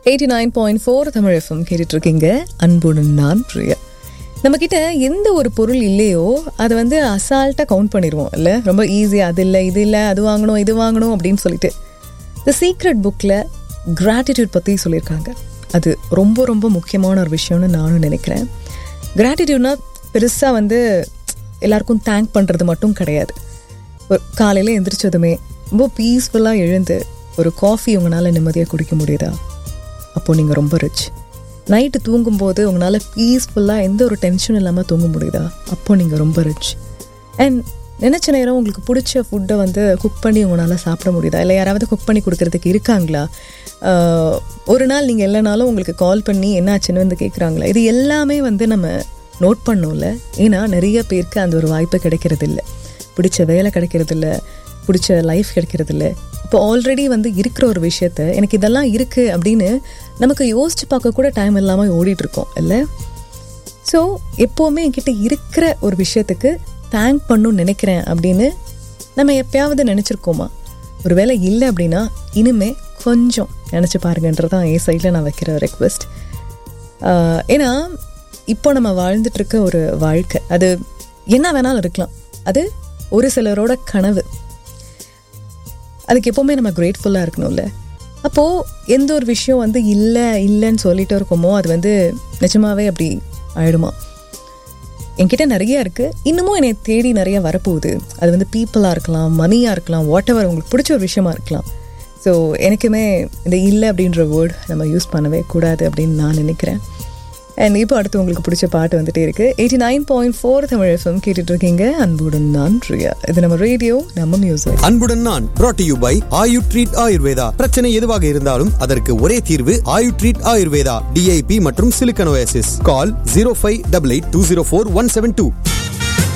eighty nine point four Tamil FM கேட்டுட்டு இருக்கீங்க அன்புடன் நான் பிரியா நம்மக்கிட்ட எந்த ஒரு பொருள் இல்லையோ அதை வந்து அசால்ட்டாக கவுண்ட் பண்ணிடுவோம் இல்லை ரொம்ப ஈஸியாக அது இல்லை இது இல்லை அது வாங்கணும் இது வாங்கணும் அப்படின்னு சொல்லிட்டு த சீக்ரெட் புக்கில் கிராட்டிடியூட் பற்றி சொல்லியிருக்காங்க அது ரொம்ப ரொம்ப முக்கியமான ஒரு விஷயம்னு நானும் நினைக்கிறேன் கிராட்டிடியூட்னா பெருசாக வந்து எல்லாருக்கும் தேங்க் பண்ணுறது மட்டும் கிடையாது ஒரு காலையில் எந்திரிச்சதுமே ரொம்ப பீஸ்ஃபுல்லாக எழுந்து ஒரு காஃபி உங்களால் நிம்மதியாக குடிக்க முடியுதா அப்போது நீங்கள் ரொம்ப ரிச் நைட்டு தூங்கும்போது உங்களால் பீஸ்ஃபுல்லாக எந்த ஒரு டென்ஷனும் இல்லாமல் தூங்க முடியுதா அப்போது நீங்கள் ரொம்ப ரிச் அண்ட் நினச்ச நேரம் உங்களுக்கு பிடிச்ச ஃபுட்டை வந்து குக் பண்ணி உங்களால் சாப்பிட முடியுதா இல்லை யாராவது குக் பண்ணி கொடுக்கறதுக்கு இருக்காங்களா ஆஹ், ஒரு நாள் நீங்கள் இல்லைனாலும் உங்களுக்கு கால் பண்ணி என்னாச்சுன்னு வந்து கேட்குறாங்களா இது எல்லாமே வந்து நம்ம நோட் பண்ணோம்ல ஏன்னா நிறைய பேருக்கு அந்த ஒரு வாய்ப்பு கிடைக்கிறது இல்ல பிடிச்ச வேலை கிடைக்கிறது இல்ல பிடிச்ச லைஃப் கிடைக்கிறது இல்ல இப்போ ஆல்ரெடி வந்து இருக்கிற ஒரு விஷயத்த எனக்கு இதெல்லாம் இருக்குது அப்படின்னு நமக்கு யோசிச்சு பார்க்க கூட டைம் இல்லாமல் ஓடிட்டு இருக்கோம் இல்லை ஸோ எப்போவுமே என்கிட்ட இருக்கிற ஒரு விஷயத்துக்கு தேங்க் பண்ணணும்னு நினைக்கிறேன் அப்படின்னு நம்ம எப்பயாவது நினச்சிருக்கோமா ஒரு வேளை இல்லை அப்படின்னா இனிமே கொஞ்சம் நினச்சி பாருங்கன்றதான் என் சைடில் நான் வைக்கிற ரெக்வெஸ்ட் ஏன்னா இப்போ நம்ம வாழ்ந்துட்டு இருக்க ஒரு வாழ்க்கை அது என்ன வேணாலும் இருக்கலாம் அது ஒரு சிலரோட கனவு அதுக்கு எப்போவுமே நம்ம கிரேட்ஃபுல்லாக இருக்கணும்ல அப்போது எந்த ஒரு விஷயம் வந்து இல்லை இல்லைன்னு சொல்லிட்டு இருக்கோமோ அது வந்து நிஜமாவே அப்படி ஆயிடுமா என்கிட்ட நிறைய இருக்குது இன்னமும் என்னை தேடி நிறைய வரப்போகுது அது வந்து பீப்புளாக இருக்கலாம் மணியாக இருக்கலாம் வாட் எவர் உங்களுக்கு பிடிச்ச ஒரு விஷயமா இருக்கலாம் ஸோ எனக்குமே இந்த இல்லை அப்படின்ற வேர்ட் நம்ம யூஸ் பண்ணவே கூடாது அப்படின்னு நான் நினைக்கிறேன் அண்ட் இப்போ அடுத்து உங்களுக்கு பிடிச்ச பாட்டு வந்துட்டே இருக்கு eighty nine point four Tamil FM கேட்டுட்டு இருக்கீங்க அன்புடன் நான் பிரியா இது நம்ம ரேடியோ நம்ம மியூசிக் அன்புடன் நான் brought to you by Ayu treat Ayurveda பிரச்சனை எதுவாக இருந்தாலும் அதற்கு ஒரே தீர்வு ஆயு ட்ரீட் ஆயுர்வேதா டிஐபி மற்றும் சிலிக்கனோசிஸ் call zero five double eight two zero four one seven two